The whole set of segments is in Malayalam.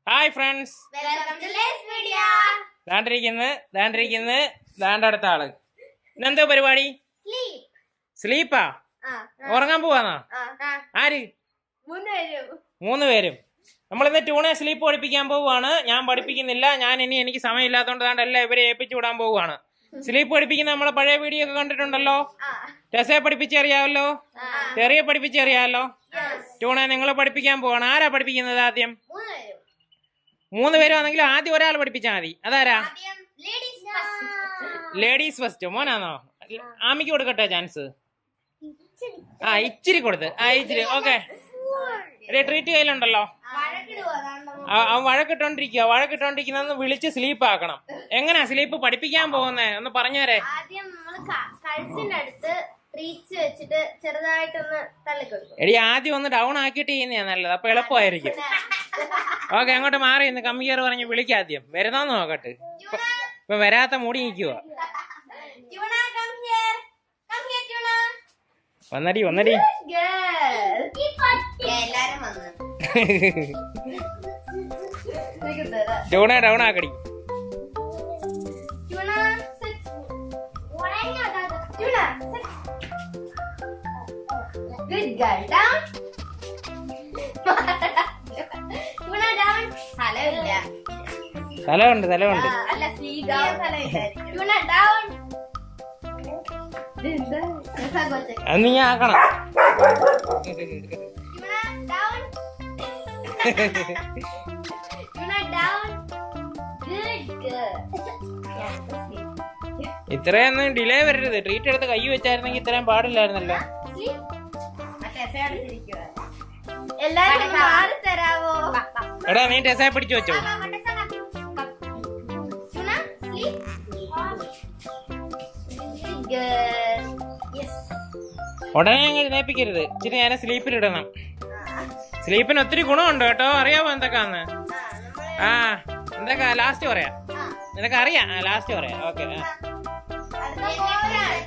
Hi friends welcome to lace media ദാണ്ടിരിക്കുന്നു ദാണ്ടിരിക്കുന്നു ദാണ്ടടുത്ത ആള് ഇന്നെന്താ പരിപാടി സ്ലീപ് സ്ലീപ്പാ ആ ഉറങ്ങാൻ പോവാന്നാ ആ ആര് മൂന്ന് പേരും മൂന്ന് പേരും നമ്മളിന്ന് ട്യൂണെ സ്ലീപ്പ് പഠിപ്പിക്കാൻ പോവുകയാണ് ഞാൻ പഠിപ്പിക്കുന്നില്ല ഞാൻ ഇനി എനിക്ക് സമയമില്ലാത്തതുകൊണ്ട് ദാണ്ട് എല്ലാം ഇവരെ ഏൽപ്പിച്ചു വിടാൻ പോവുകയാണ് സ്ലീപ്പ് പഠിപ്പിക്കുന്ന നമ്മളെ പഴയ വീഡിയോ ഒക്കെ കണ്ടിട്ടുണ്ടല്ലോ ആ ടെസയെ പഠിപ്പിച്ചറിയാമല്ലോ ആ തെറിയെ പഠിപ്പിച്ചറിയാമല്ലോ ട്യൂണെ നിങ്ങൾ പഠിപ്പിക്കാൻ പോവാണ് ആരാ പഠിപ്പിക്കുന്നത് ആദ്യം മൂന്ന് പേരും മൂന്ന് പേരാണെങ്കിൽ ആദ്യം ഒരാൾ പഠിപ്പിച്ചാൽ മതി അതാരാ ആദ്യം ലേഡീസ് ഫസ്റ്റ് ലേഡീസ് ഫസ്റ്റ് മോനാണോ ആമിക്ക് കൊടുക്കട്ടെ ചാൻസ് ആ ഇച്ചിരി കൊടുത്ത് ആ ഇച്ചിരി ഓക്കെ ട്രീറ്റ് കയ്യിലുണ്ടല്ലോ വഴക്കിടുവോ അതാണ് ആ- അവൻ വഴക്കിട്ടോണ്ടിരിക്കുക വഴക്കിട്ടോണ്ടിരിക്കുന്ന വിളിച്ച് സ്ലീപ്പ് ആക്കണം എങ്ങനാ സ്ലീപ്പ് പഠിപ്പിക്കാൻ പോകുന്നേ ഒന്ന് പറഞ്ഞേരെ ആദ്യം നമ്മൾ കഴുത്തിന്റെ അടുത്ത് റീച്ച് വെച്ചിട്ട് ചെറുതായിട്ടൊന്ന് തള്ളിക്കൊടുക്കും എടി ആദ്യം ഒന്ന് ഡൗൺ ആക്കിയിട്ട് ചെയ്യുന്നതാ നല്ലത് അപ്പൊ എളുപ്പമായിരിക്കും ഓക്കെ അങ്ങോട്ട് മാറി ഇന്ന് കമ്മിയർ പറഞ്ഞ് വിളിക്കാദ്യം വരുന്നോന്ന് നോക്കട്ടെ ഇപ്പൊ- ഇപ്പൊ വരാത്ത മൂടി നിൽക്കുക Tuna come here come here Tuna വന്നടി വന്നടി ഗേൾ എല്ലാരും വന്നു ഡൗൺ ഡൗൺ ആക്കടി Tuna sit Tuna sit good girl down Tuna down സ്ഥലമില്ല സ്ഥലമുണ്ട് സ്ഥലമുണ്ട് ആ, അല്ല സ്ലീപ് ഡൗൺ സ്ഥലമില്ലായിരിക്കും ട്യൂണ ഡൗൺ ഇതെന്താ രസാ കൊച്ചൊക്കെ അത് നീ ആക്കണം Yuna down. Yuna down. Good girl. ഇത്രയൊന്നും ഡിലേ വരരുത് ട്രീറ്റ് എടുത്ത് കൈ വെച്ചായിരുന്നെങ്കിൽ ഇത്രയും പാടില്ലായിരുന്നല്ലോ എല്ലാരും ഒന്ന് മാറി തരാവോ എടാ നീ ടെസയെ പിടിച്ചു വെച്ചോ Yuna, sleep. Good girl. Yes. ഉടനെ അങ്ങ് എഴുന്നേപ്പിക്കരുത് ഇച്ചിരി നേരം സ്ലീപ്പിലിടണം സ്ലീപ്പിന് ഒത്തിരി ഗുണമുണ്ട് കേട്ടോ അറിയാമോ എന്തൊക്കെയാന്ന് ആ, നമ്മള് ആ എന്തൊക്കെ ലാസ്റ്റ് പറയാം ആ, നിനക്ക് അറിയാം ലാസ്റ്റ് പറയാം ഓക്കെ അടുത്ത പോരാണ്.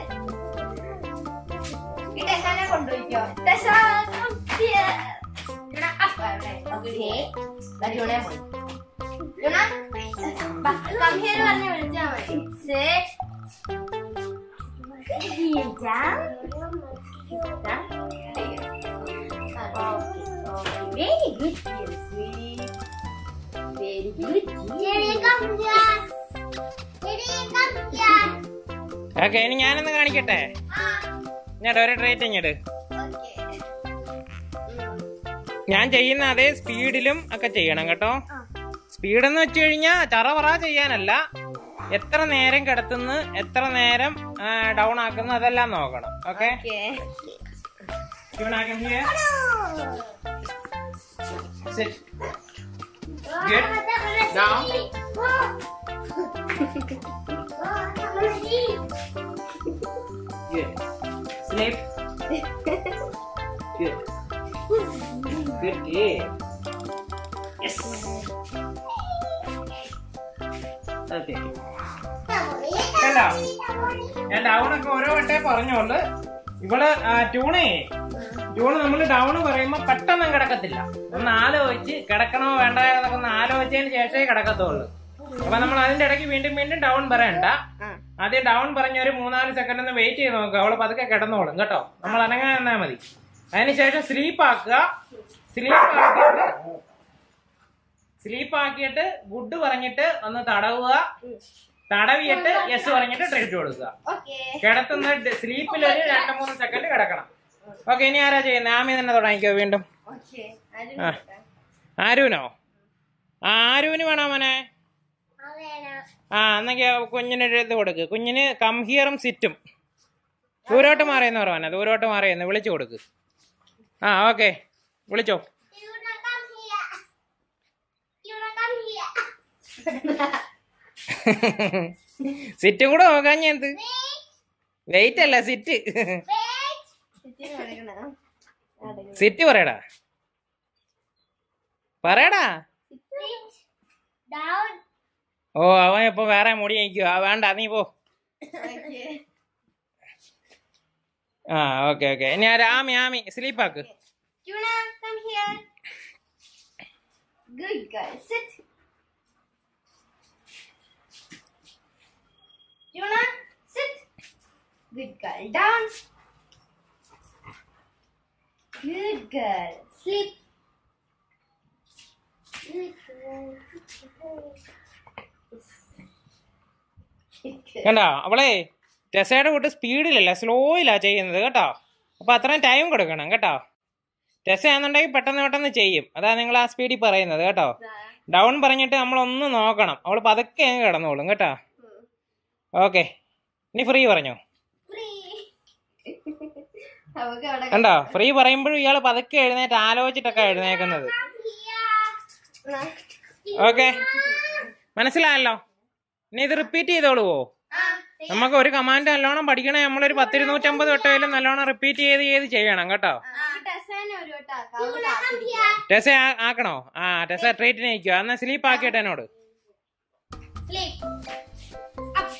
ഈ ടെസാനെ കൊണ്ടുപോയിക്കോ. ടെസ, come here. യുണ, up വരട്ടെ. Okay. ദാ യുണയെ പോയി. യുണ, ബാ, come here പറഞ്ഞ് വിളിച്ചാ മതി. Sit. Heel down. Down. Okay, okay. Very good, dear sweet. Very good. Jerry, come here. Jerry, come here. Okay ഇനി ഞാനൊന്ന് കാണിക്കട്ടെ Ah, ഇങ്ങോട്ട് ഒരു ട്രേറ്റ് ഇങ്ങോട്ട് okay. ഞാൻ ചെയ്യുന്ന അതേ സ്പീഡിലും ഒക്കെ ചെയ്യണം കേട്ടോ ആ. സ്പീഡ് എന്ന് വെച്ച് കഴിഞ്ഞാൽ ചറവറ ചെയ്യാനല്ല എത്ര നേരം കിടത്തുന്നു എത്ര നേരം ഡൗൺ ആക്കുന്നു അതെല്ലാം നോക്കണം okay Okay. Good. Down. Good. Sleep. Good. Good kid. Yes. Okay. കണ്ടോ ഞാൻ ഡൗൺ ഒക്കെ ഓരോ വട്ടേ പറഞ്ഞോള് ഇവള് ആ, ട്യൂണേ ട്യൂണ് നമ്മൾ ഡൗൺ പറയുമ്പോ പെട്ടെന്ന് കിടക്കത്തില്ല ഒന്ന് ആലോചിച്ച് കിടക്കണോ വേണ്ട എന്നൊക്കെ ഒന്ന് ആലോചിച്ചതിന് ശേഷമേ കിടക്കത്തുള്ളൂ അപ്പൊ നമ്മൾ അതിന്റെ ഇടയ്ക്ക് വീണ്ടും വീണ്ടും ഡൗൺ പറയണ്ട ആദ്യം ഡൗൺ പറഞ്ഞ ഒരു മൂന്നാല് സെക്കൻഡ് ഒന്ന് വെയിറ്റ് ചെയ്ത് നോക്കുക അവള് പതുക്കെ കിടന്നോളും കേട്ടോ നമ്മൾ അനങ്ങാൻ നിന്നാ മതി അതിനുശേഷം സ്ലീപ്പ് ആക്കുക സ്ലീപ്പ് ആക്കിയിട്ട് സ്ലീപ്പ് ആക്കിയിട്ട് ഗുഡ് പറഞ്ഞിട്ട് ഒന്ന് തടവുക തടവിയിട്ട് യെസ് പറഞ്ഞിട്ട് ട്രീറ്റ് കൊടുക്കുക Okay. കിടത്തുന്ന സ്ലീപ്പിൽ ഒരു രണ്ട് മൂന്ന് സെക്കൻഡ് കിടക്കണം ഓക്കെ ഇനി ആരാ ചെയ്യുന്നത് ആമി തന്നെ തുടങ്ങിക്കോ വീണ്ടും Okay. ആരും ആ ആരുവിനോ ആ ആരുവിന് വേണോ മോനെ ആ എന്നെങ്കിൽ കുഞ്ഞിനൊരു ഇത് കൊടുക്ക് കുഞ്ഞിന് കംഹിയറും സിറ്റും ദൂരോട്ട് മാറിയെന്ന് പറഞ്ഞ ദൂരോട്ട് മാറിയെന്ന് വിളിച്ചു കൊടുക്ക് ആ ഓക്കെ വിളിച്ചോ Yuna, come here. Yuna, come here. സിറ്റും കൂടെ നോക്കാൻ ഞാൻ എന്ത് വെയിറ്റ് അല്ല സിറ്റ് Wait. ചുറ്റിനും കിടക്കണം. കിടക്കണം. സിറ്റ് പറയടാ പറയടാ Sit. Down. ഓ അവൻ ഇപ്പൊ വേറെ മുടി അയക്കുക വേണ്ട നീ പോ Okay. ആ ഓക്കെ ഓക്കെ ഇനി ആരാ ആമി ആമി സ്ലീപ്പ് ആക്ക് Yuna, come here. Good girl. Sit. Yuna, sit. Good girl. Down. Good girl. Sleep. Good girl. Good girl. കണ്ടോ അവളെ ടെസയുടെ കൂട്ട് സ്പീഡിലല്ല സ്ലോയിലാ ചെയ്യുന്നത് കേട്ടോ അപ്പൊ അത്രയും ടൈം കൊടുക്കണം കേട്ടോ ടെസ ആണെന്നുണ്ടെങ്കിൽ പെട്ടെന്ന് പെട്ടെന്ന് ചെയ്യും അതാ നിങ്ങൾ ആ സ്പീഡിൽ പറയുന്നത് കേട്ടോ ഡൗൺ പറഞ്ഞിട്ട് നമ്മളൊന്ന് നോക്കണം അവൾ പതുക്കെ അങ്ങ് കിടന്നോളും കേട്ടോ ഓക്കെ ഇനി ഫ്രീ പറഞ്ഞോ Free. അവക്ക് അവിടെ കണ്ടോ ഫ്രീ പറയുമ്പോഴും ഇയാൾ പതുക്കെ എഴുന്നേറ്റ് ആലോചിച്ചിട്ടൊക്കെ എഴുന്നേക്കുന്നത് ഓക്കെ മനസ്സിലായല്ലോ ഇനി ഇത് റിപ്പീറ്റ് ചെയ്തോളുവോ ആ, നമുക്ക് ഒരു കമാൻഡ് നല്ലോണം പഠിക്കണേ നമ്മളൊരു പത്തിരുന്നൂറ്റമ്പത് വട്ടയിലും നല്ലോണം റിപ്പീറ്റ് ചെയ്ത് ചെയ്ത് ചെയ്യണം കേട്ടോ നമുക്ക് ടെസ്സേനെ ഒരു വട്ടം ആക്കാം. അവള് കാത്തിരിക്കാം. ടെസ ആ- ആക്കണോ ആ ടെസ ട്രീറ്റിന് നിൽക്കുക എന്നാ സ്ലീപ്പ് ആക്കിയിട്ട് എന്നോട് Sleep. Up.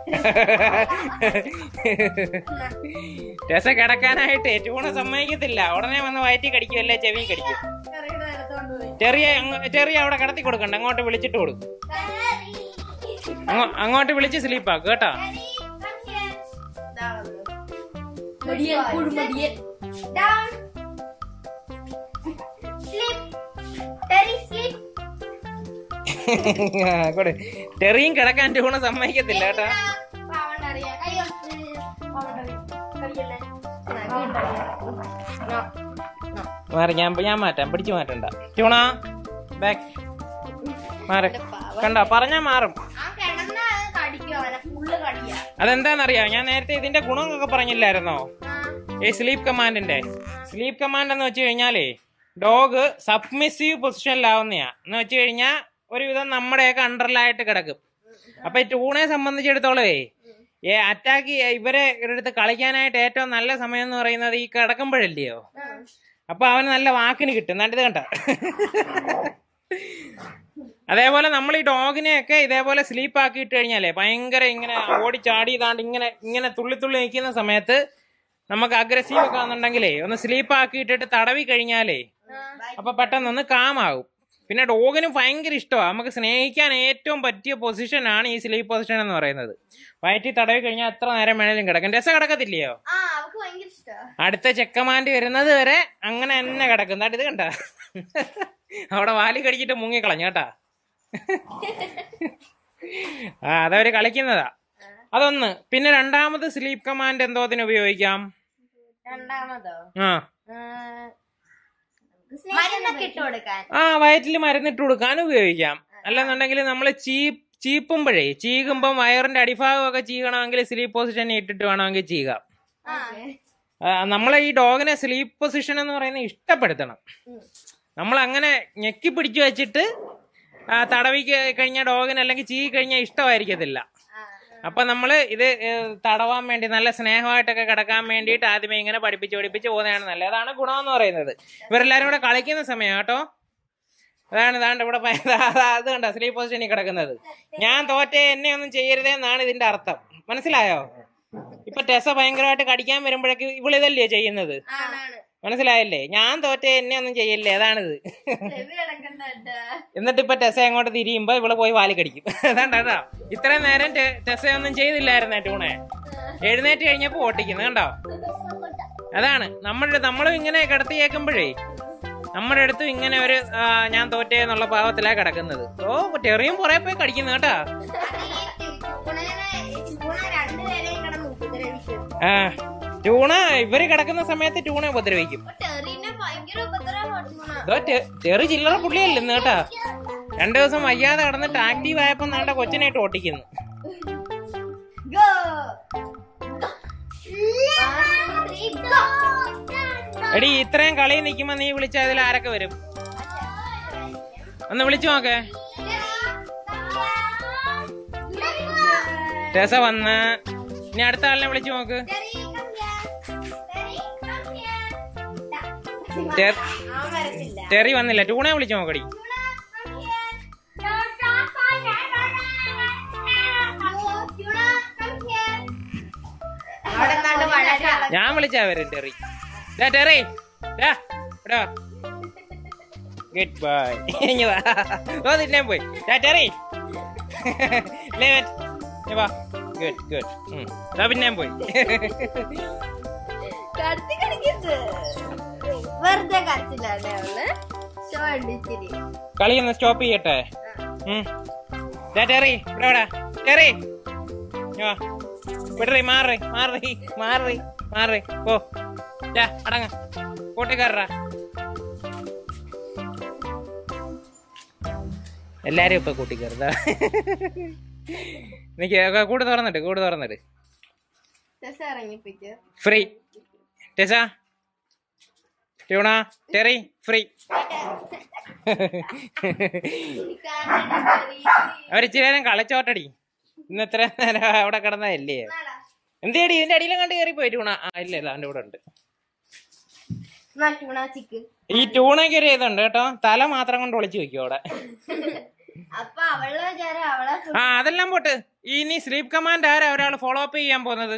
ടെസ കിടക്കാനായിട്ട് ചൂണ സമ്മതിക്കത്തില്ല ഉടനെ വന്ന് വയറ്റി കടിക്കുമല്ലേ ചെവി കടിക്കും കറിയുടെ നേരത്തോണ്ട് പോയി. ചെറിയ ചെറിയ അവിടെ കിടത്തി കൊടുക്കണ്ട അങ്ങോട്ട് വിളിച്ചിട്ട് കൊടുക്കും അങ്ങോ- അങ്ങോട്ട് വിളിച്ച് സ്ലീപ്പ് ആക്കുക കേട്ടോ മടിയൻ, കുടുമടിയൻ. Down. Sleep. Terry, sleep. കൊടു ടെറിയും കിടക്കാൻ ചൂണ സമ്മതിക്കത്തില്ല കേട്ടോ പാവണ്ട അറിയാം. അയ്യോ, പാവണ്ട അറിയാം. കടിക്കല്ലേ? ആ, good അറിയാം. No. No. മാറി ഞാൻ ഞാൻ മാറ്റാം പിടിച്ചു മാറ്റണ്ട ചൂണ ബാക്ക് മാറി കണ്ടോ പറഞ്ഞാ മാറും ആ കിടന്നാ അത് കടിക്കും അവനെ ഫുള്ള് കടിയാ അതെന്താന്നറിയാം ഞാൻ നേരത്തെ ഇതിന്റെ ഗുണമൊക്കെ പറഞ്ഞില്ലായിരുന്നോ ആ. ഈ സ്ലീപ്പ് കമാൻഡിന്റെ സ്ലീപ്പ് കമാൻഡ് എന്ന് വെച്ച് കഴിഞ്ഞാലേ ഡോഗ് സബ്മിസീവ് പൊസിഷനിലാവുന്നയാ എന്ന് വെച്ച് കഴിഞ്ഞാൽ ഒരുവിധം നമ്മുടെയൊക്കെ അണ്ടറിലായിട്ട് കിടക്കും അപ്പൊ ഈ ടൂണെ സംബന്ധിച്ചിടത്തോളേ ഏ അറ്റാക്ക് ഇവരെ അടുത്ത് കളിക്കാനായിട്ട് ഏറ്റവും നല്ല സമയം എന്ന് പറയുന്നത് ഈ കിടക്കുമ്പോഴല്ലയോ ആ. അപ്പൊ അവന് നല്ല വാക്കിന് കിട്ടും എന്നിട്ട് കണ്ട അതേപോലെ നമ്മൾ ഈ ഡോഗിനെയൊക്കെ ഇതേപോലെ സ്ലീപ്പ് ആക്കി ഇട്ട് കഴിഞ്ഞാലേ ഭയങ്കര ഇങ്ങനെ ഓടി ചാടി ഇതാണ്ട് ഇങ്ങനെ ഇങ്ങനെ തുള്ളി തുള്ളി നിൽക്കുന്ന സമയത്ത് നമുക്ക് അഗ്രസീവ് ഒക്കെ ആണെന്നുണ്ടെങ്കിലേ ഒന്ന് സ്ലീപ്പ് ആക്കി ഇട്ടിട്ട് തടവി കഴിഞ്ഞാലേ അപ്പൊ പെട്ടെന്നൊന്ന് കാമാകും പിന്നെ ഡോഗിന് ഭയങ്കര ഇഷ്ടമാണ് നമുക്ക് സ്നേഹിക്കാൻ ഏറ്റവും പറ്റിയ പൊസിഷനാണ് ഈ സ്ലീപ്പ് പൊസിഷൻ എന്ന് പറയുന്നത് വയറ്റി തടവി കഴിഞ്ഞാൽ എത്ര നേരം വേണേലും കിടക്കും രസം കിടക്കത്തില്ലയോ ആ അവക്ക് ഭയങ്കര ഇഷ്ടാ അടുത്ത ചെക്കമാൻഡ് വരുന്നത് വരെ അങ്ങനെ തന്നെ കിടക്കും ദാണ്ട് ഇത് കണ്ട അവിടെ വാലി കടിച്ചിട്ട് മുങ്ങിക്കളഞ്ഞു കേട്ടാ ആ അതവര് കളിക്കുന്നതാ അതൊന്ന് പിന്നെ രണ്ടാമത് സ്ലീപ്പ് കമാൻഡ് എന്തോത്തിന് ഉപയോഗിക്കാം രണ്ടാമതോ ആ മരുന്നൊക്കെ ഇട്ട് കൊടുക്കാൻ ആ വയറ്റിൽ മരുന്നിട്ട് കൊടുക്കാൻ ഉപയോഗിക്കാം അല്ലെന്നുണ്ടെങ്കിൽ നമ്മൾ ചീപ്പ് ചീപ്പുമ്പോഴേ ചീകുമ്പം വയറിന്റെ അടിഭാഗമൊക്കെ ചീകണമെങ്കിൽ സ്ലീപ്പ് പൊസിഷൻ ഇട്ടിട്ട് വേണമെങ്കിൽ ചീകാം ആ. നമ്മളെ ഈ ഡോഗിനെ സ്ലീപ്പ് പൊസിഷൻ എന്ന് പറയുന്നത് ഇഷ്ടപ്പെടുത്തണം ഉം. നമ്മൾ അങ്ങനെ ഞെക്കി പിടിച്ചു വെച്ചിട്ട് ആ, തടവി ക- കഴിഞ്ഞ ഡോഗിന് അല്ലെങ്കിൽ ചീ കഴിഞ്ഞാൽ ഇഷ്ടമായിരിക്കത്തില്ല ആ. അപ്പൊ നമ്മള് ഇത് ഏ, തടവാൻ വേണ്ടി നല്ല സ്നേഹമായിട്ടൊക്കെ കിടക്കാൻ വേണ്ടിയിട്ട് ആദ്യമേ ഇങ്ങനെ പഠിപ്പിച്ച് പഠിപ്പിച്ച് പോകുന്നതാണ് നല്ലത് അതാണ് ഗുണമെന്ന് പറയുന്നത് ഇവരെല്ലാരും കൂടെ കളിക്കുന്ന സമയം കേട്ടോ അതാണ് ഇതാണ്ട് ഇവിടെ പ- ദാ- ദാ അത് കണ്ട സ്ലീപ്പ് പൊസിഷനിൽ കിടക്കുന്നത് ഞാൻ തോറ്റേ എന്നെ ഒന്നും ചെയ്യരുതേ എന്നാണ് ഇതിന്റെ അർത്ഥം മനസ്സിലായോ ഇപ്പൊ ടെസ ഭയങ്കരമായിട്ട് കടിക്കാൻ വരുമ്പോഴേക്ക് ഇവളിതല്ലേ ചെയ്യുന്നത് ആണാണ് മനസ്സിലായല്ലേ ഞാൻ തോറ്റേ എന്നെ ഒന്നും ചെയ്യല്ലേ അതാണിത് ചെവി കിടക്കുന്നുണ്ട് എന്നിട്ട് ഇപ്പൊ ടെസ അങ്ങോട്ട് തിരിയുമ്പോ ഇവള് പോയി വാലി കടിക്കും അതാണ്ട് അതാ ഇത്രയും നേരം ടെ- ടെസ ഒന്നും ചെയ്തില്ലായിരുന്നേ ടൂണെ എഴുന്നേറ്റ് കഴിഞ്ഞപ്പോ ഓട്ടിക്കുന്നു കണ്ടോ അതാണ് നമ്മുടെ നമ്മളും ഇങ്ങനെ കിടത്തി കേൾക്കുമ്പോഴേ നമ്മുടെ അടുത്തും ഇങ്ങനെ ഒരു ആ, ഞാൻ തോറ്റേ എന്നുള്ള ഭാവത്തിലാ കിടക്കുന്നത് ഓ ടെറിയും കുറെ പോയി കടിക്കുന്നു കേട്ടാ രണ്ടുപേരെയും കിടന്ന് ഉപദ്രവിച്ചു ആ ടൂണ ഇവര് കിടക്കുന്ന സമയത്ത് ടൂണെ ഉപദ്രവിക്കും ടെറീനെ ഭയങ്കര ഉപദ്രവമാണ് ഇതോ ടെ- ടെറി ചില്ലറ പുള്ളിയല്ല ഇന്ന് കേട്ടാ രണ്ടു ദിവസം വയ്യാതെ കിടന്നിട്ട് ആക്റ്റീവ് ആയപ്പോ നാണ്ട കൊച്ചിനായിട്ട് ഓട്ടിക്കുന്നു Go! One, two, three, go! എടി ഇത്രയും കളി നിൽക്കുമ്പോ നീ വിളിച്ച അതിൽ ആരൊക്കെ വരും ഒന്ന് വിളിച്ചു നോക്കേ ടെസ വന്ന് ഇനി അടുത്ത ആളിനെ വിളിച്ചു നോക്ക് ടെ- അവൻ വരത്തില്ല ടെറി വന്നില്ല ടൂണെ വിളിച്ചു നോക്കടി അവിടെ നിന്നാണ്ട് വളരാ ഞാൻ വിളിച്ചാ വരും ടെറി ദാ ടെറി ദാ, ഇവിടെ വാ. ഗുഡ് ബൈ ഇനി വാ ഓ തിന്നാൻ പോയി ടാറ്ററി വാ ഗുഡ് ഗുഡ് ഇതാ പിന്നാൻ പോയി കടത്തി കളിക്കരുത് വെറുതെ കരച്ചില്ലാണ്ടേ അവള് ഷോ അടിച്ചിരി കളി ഒന്ന് സ്റ്റോപ്പ് ചെയ്യട്ടെ ഉം. ദാ ടെറി ഇവിടെ ഇവിടെ ടെറി ഇങ്ങ് വാ വിടറി മാറി മാറി മാറി മാറി പോ ദാ അടങ്ങ കൂട്ടിക്കാരടാ എല്ലാരും ഇപ്പൊ കൂട്ടിക്കയറുതാ നിക്ക് കൂട് തുറന്നിട്ട് കൂട് തുറന്നിട്ട് ടെസ ഇറങ്ങിപ്പിക്ക് free Tessa Tuna Terry free അവർ ഇച്ചിരി നേരം കളിച്ചോട്ടടി ഇന്ന് എത്ര നേരം അവിടെ കിടന്നതല്ലേ എന്തേടി ഇതിന്റെ അടിയിലും കണ്ട് കയറി പോയി ട്യൂണ ആ ഇല്ല ഇല്ല അവന്റെ കൂടെ ഉണ്ട് ചിക്ക് ഈ ട്യൂണയ്ക്ക് ഒരു ഇതുണ്ട് കേട്ടോ തല മാത്രം കൊണ്ട് ഒളിച്ചു വെക്കും അവിടെ അപ്പൊ അവളെ വിചാരം അവളെ ആ അതെല്ലാം പോട്ട് ഇനി സ്ലീപ്പ് കമാൻഡ് ആരാ ഒരാൾ ഫോളോ അപ്പ് ചെയ്യാൻ പോകുന്നത്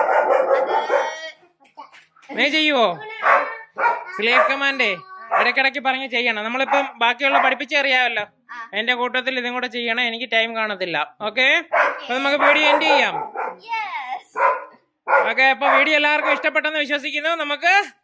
നീ ചെയ്യുവോ സ്ലീപ്പ് കമാൻഡേ ഇടയ്ക്കിടയ്ക്ക് പറഞ്ഞ് ചെയ്യണം നമ്മളിപ്പം ബാക്കിയുള്ള പഠിപ്പിച്ചറിയാമല്ലോ എന്റെ കൂട്ടത്തിൽ ഇതും കൂടെ ചെയ്യണം എനിക്ക് ടൈം കാണത്തില്ല ഓക്കെ അപ്പൊ നമുക്ക് വീഡിയോ എൻഡ് ചെയ്യാം യെസ് ഓക്കെ അപ്പൊ വീഡിയോ എല്ലാവർക്കും ഇഷ്ടപ്പെട്ടെന്ന് വിശ്വസിക്കുന്നു നമുക്ക്